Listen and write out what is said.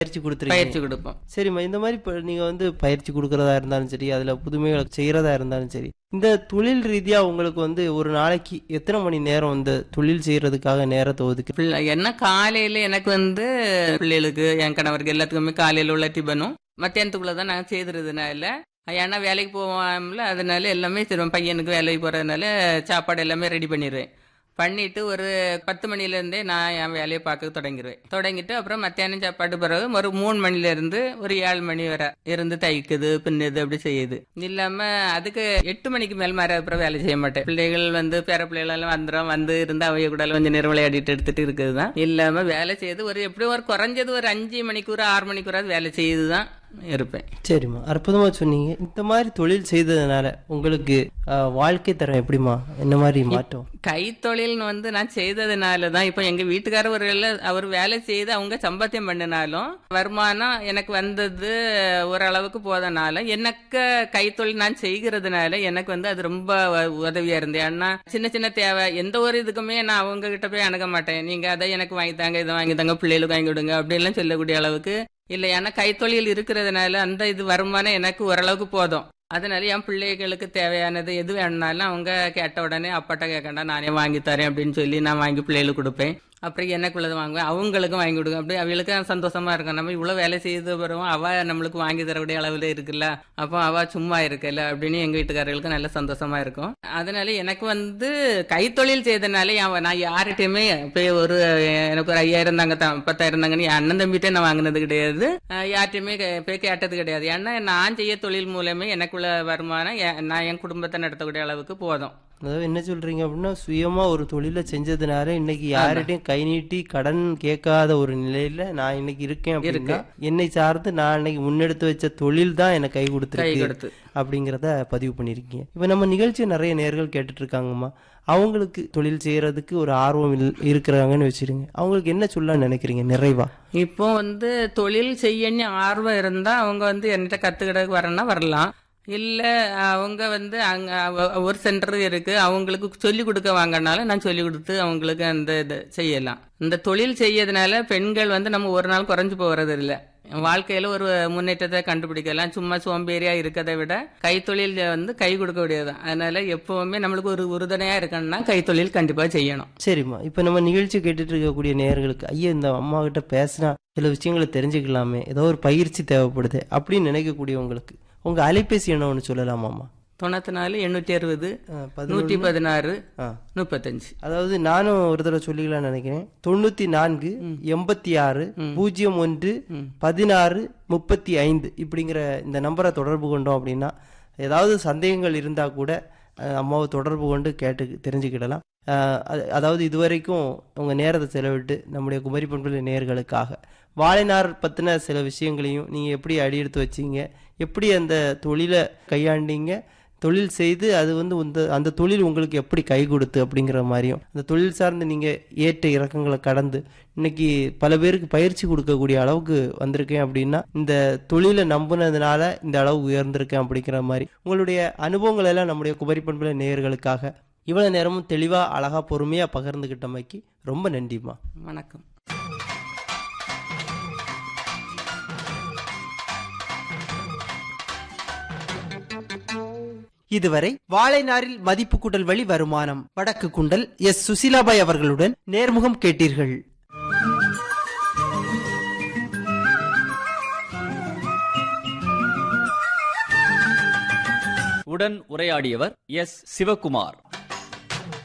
பயிற்சி கொடுத்துருக்கீங்க பயிற்சி கொடுப்போம் சரிம்மா இந்த மாதிரி இப்போ நீங்கள் வந்து பயிற்சி கொடுக்கறதா இருந்தாலும் சரி அதில் புதுமைகளை செய்கிறதா இருந்தாலும் சரி இந்த தொழில் ரீதியாக உங்களுக்கு வந்து ஒரு நாளைக்கு எத்தனை மணி நேரம் இந்த தொழில் செய்கிறதுக்காக நேரத்தை ஒதுக்கு பிள்ளை என்ன காலையில எனக்கு வந்து பிள்ளைகளுக்கு என் கணவருக்கு எல்லாத்துக்குமே காலையில உள்ள டிபனும் மத்தியானத்துக்குள்ள தான் நான் செய்துறதுனால ஏன்னா வேலைக்கு போவாமல அதனால எல்லாமே செய்வேன் பையனுக்கு வேலைக்கு போறதுனால சாப்பாடு எல்லாமே ரெடி பண்ணிடுவேன் பண்ணிட்டு ஒரு பத்து மணில இருந்தே நான் என் வேலையை பார்க்க தொடங்கிடுவேன் தொடங்கிட்டு அப்புறம் மத்தியானம் சாப்பாடு பிறகு ஒரு மூணு மணில இருந்து ஒரு ஏழு மணி வரை இருந்து தைக்குது பின்னுது அப்படி செய்யுது இல்லாம அதுக்கு எட்டு மணிக்கு மேல் மாற அப்புறம் வேலை செய்ய மாட்டேன் பிள்ளைகள் வந்து பேர பிள்ளைகள் எல்லாம் வந்துடும் வந்து இருந்து அவைய கூட கொஞ்சம் நேரம் விளையாடிட்டு எடுத்துட்டு இருக்குது தான் இல்லாம வேலை செய்யுது ஒரு எப்படியும் ஒரு குறைஞ்சது ஒரு அஞ்சு மணிக்கூர் ஆறு மணிக்கூறாவது வேலை செய்யுது தான் இருப்பேன் சரிம்மா அற்புதமாக சொன்னீங்க இந்த மாதிரி தொழில் செய்ததுனால உங்களுக்கு அஹ், வாழ்க்கை தரம் எப்படிம்மா என்ன மாதிரி மாற்றம் கைத்தொழில்னு வந்து நான் செய்ததுனால தான் இப்போ எங்க வீட்டுக்காரவர்கள் அவர் வேலை செய்து அவங்க சம்பாத்தியம் பண்ணினாலும் வருமானம் எனக்கு வந்தது ஓரளவுக்கு போதனால எனக்கு கைத்தொழில் நான் செய்கிறதுனால எனக்கு வந்து அது ரொம்ப உ- உதவியா இருந்தது ஏன்னா சின்ன சின்ன தேவை எந்த ஒரு இதுக்குமே நான் அவங்க கிட்ட போய் அணுக மாட்டேன் நீங்க அதை எனக்கு வாங்கி தாங்க இதை வாங்கி தாங்க பிள்ளைகளுக்கு வாங்கி விடுங்க அப்படின்லாம் சொல்லக்கூடிய அளவுக்கு இல்லை ஏன்னா கைத்தொழில் இருக்கிறதுனால அந்த இது வருமானம் எனக்கு ஓரளவுக்கு போதும் அதனால என் பிள்ளைகளுக்கு தேவையானது எது வேணுனாலும் அவங்க கேட்ட உடனே அப்பாட்ட கேட்கண்டா நானே வாங்கி தரேன் அப்படின்னு சொல்லி நான் வாங்கி பிள்ளைகளுக்கு கொடுப்பேன் அப்புறம் எனக்குள்ளது வாங்குவேன் அவங்களுக்கும் வாங்கி கொடுங்க அப்படி அவளுக்கு சந்தோஷமா இருக்கும் நம்ம இவ்வளவு வேலை செய்து பிறகும் அவ நம்மளுக்கு வாங்கி தரக்கூடிய அளவுல இருக்குல்ல அப்போ அவ சும்மா இருக்கல அப்படின்னு எங்க வீட்டுக்காரர்களுக்கு நல்ல சந்தோஷமா இருக்கும் அதனால எனக்கு வந்து கைத்தொழில் செய்தனால அவன் நான் யார்கிட்டயுமே போய் ஒரு எனக்கு ஒரு ஐயாயிரம் தாங்க த- பத்தாயிரம் தாங்கன்னு என் அண்ணன் தம்பிட்டே நான் வாங்கினது கிடையாது அஹ் யார்கிட்டயுமே கே- போய் கேட்டது கிடையாது ஏன்னா நான் செய்ய தொழில் மூலமே எனக்குள்ள வருமானம் எ- நான் என் குடும்பத்தை நடத்தக்கூடிய அளவுக்கு போதும் அதாவது என்ன சொல்றீங்க அப்படின்னா சுயமா ஒரு தொழிலை செஞ்சதுனால இன்னைக்கு யார்கிட்டயும் கை நீட்டி கடன் கேட்காத ஒரு நிலையில நான் இன்னைக்கு இருக்கேன் அப்படின்னா என்னை சார்ந்து நான் இன்னைக்கு முன்னெடுத்து வச்ச தொழில் தான் எனக்கு கை கை கொடுத்துருக்கு கொடுத்து அப்படிங்கிறத பதிவு பண்ணியிருக்கீங்க இப்போ நம்ம நிகழ்ச்சியை நிறைய நேர்கள் கேட்டுட்டு இருக்காங்கம்மா அவங்களுக்கு தொழில் செய்யறதுக்கு ஒரு ஆர்வம் இல்- இருக்கிறாங்கன்னு வச்சிருங்க அவங்களுக்கு என்ன சொல்ல நினைக்கிறீங்க நிறைவா இப்போ வந்து தொழில் செய்யன்னு ஆர்வம் இருந்தா அவங்க வந்து என்கிட்ட கத்துக்கிடக்கு வரணும்னா வரலாம் இல்ல அவங்க வந்து அங்க அவ- ஒரு சென்டர் இருக்கு அவங்களுக்கு சொல்லி கொடுக்க வாங்கினாலும் நான் சொல்லி கொடுத்து அவங்களுக்கு அந்த இது செய்யலாம் இந்த தொழில் செய்யறதுனால பெண்கள் வந்து நம்ம ஒரு நாள் குறைஞ்சு போறது இல்ல வாழ்க்கையில ஒரு முன்னேற்றத்தை கண்டுபிடிக்கலாம் சும்மா சோம்பேறியா இருக்கதை விட கைத்தொழில் வந்து கை கொடுக்க முடியாது அதனால எப்பவுமே நம்மளுக்கு ஒரு உறுதுணையா இருக்கணும்னா கைத்தொழில் கண்டிப்பா செய்யணும் சரிம்மா இப்போ நம்ம நிகழ்ச்சி கேட்டுட்டு இருக்கக்கூடிய நேயர்களுக்கு ஐயா இந்த அம்மா கிட்ட பேசினா சில விஷயங்களை தெரிஞ்சுக்கலாமே ஏதோ ஒரு பயிற்சி தேவைப்படுது அப்படின்னு நினைக்கக்கூடியவங்களுக்கு உங்க அலைபேசி என்ன ஒன்று சொல்லலாமாம்மா தொண்ணூத்தி நாலு எண்ணூத்தி அறுபது அஹ், பதினொன்று- நூற்றி பதினாறு ஆ முப்பத்தஞ்சு அதாவது நானும் ஒரு தடவை சொல்லிக்கலாம்னு நினைக்கிறேன் தொண்ணூத்தி நான்கு எண்பத்தி ஆறு பூஜ்ஜியம் ஒன்று பதினாறு முப்பத்தி ஐந்து இப்படிங்கிற இந்த நம்பரை தொடர்பு கொண்டோம் அப்படின்னா ஏதாவது சந்தேகங்கள் இருந்தா கூட அஹ், அம்மாவை தொடர்பு கொண்டு கேட்டு தெரிஞ்சுக்கிடலாம் அஹ், அது- அதாவது இதுவரைக்கும் உங்க நேரத்தை செலவிட்டு நம்முடைய குமரி பண்புள்ள நேயர்களுக்காக வாழைநார் பத்தின சில விஷயங்களையும் நீங்க எப்படி அடியெடுத்து வச்சீங்க எப்படி அந்த தொழிலை கையாண்டீங்க தொழில் செய்து அது வந்து இந்த அந்த தொழில் உங்களுக்கு எப்படி கை கொடுத்து அப்படிங்கிற மாதிரியும் அந்த தொழில் சார்ந்து நீங்கள் ஏற்ற இறக்கங்களை கடந்து இன்னைக்கு பல பேருக்கு பயிற்சி கொடுக்கக்கூடிய அளவுக்கு வந்திருக்கேன் அப்படின்னா இந்த தொழிலை நம்புனதுனால இந்த அளவு உயர்ந்திருக்கேன் அப்படிங்கிற மாதிரி உங்களுடைய அனுபவங்கள் எல்லாம் நம்முடைய குமரி பண்புல நேயர்களுக்காக இவ்வளவு நேரமும் தெளிவா அழகா பொறுமையா பகிர்ந்துகிட்டமைக்கு ரொம்ப நன்றிம்மா வணக்கம் இதுவரை வாழைநாரில் மதிப்பு கூட்டல் வழி வருமானம் வடக்கு குண்டல் எஸ் சுசிலாபாய் அவர்களுடன் நேர்முகம் கேட்டீர்கள் உடன் உரையாடியவர் எஸ் சிவகுமார்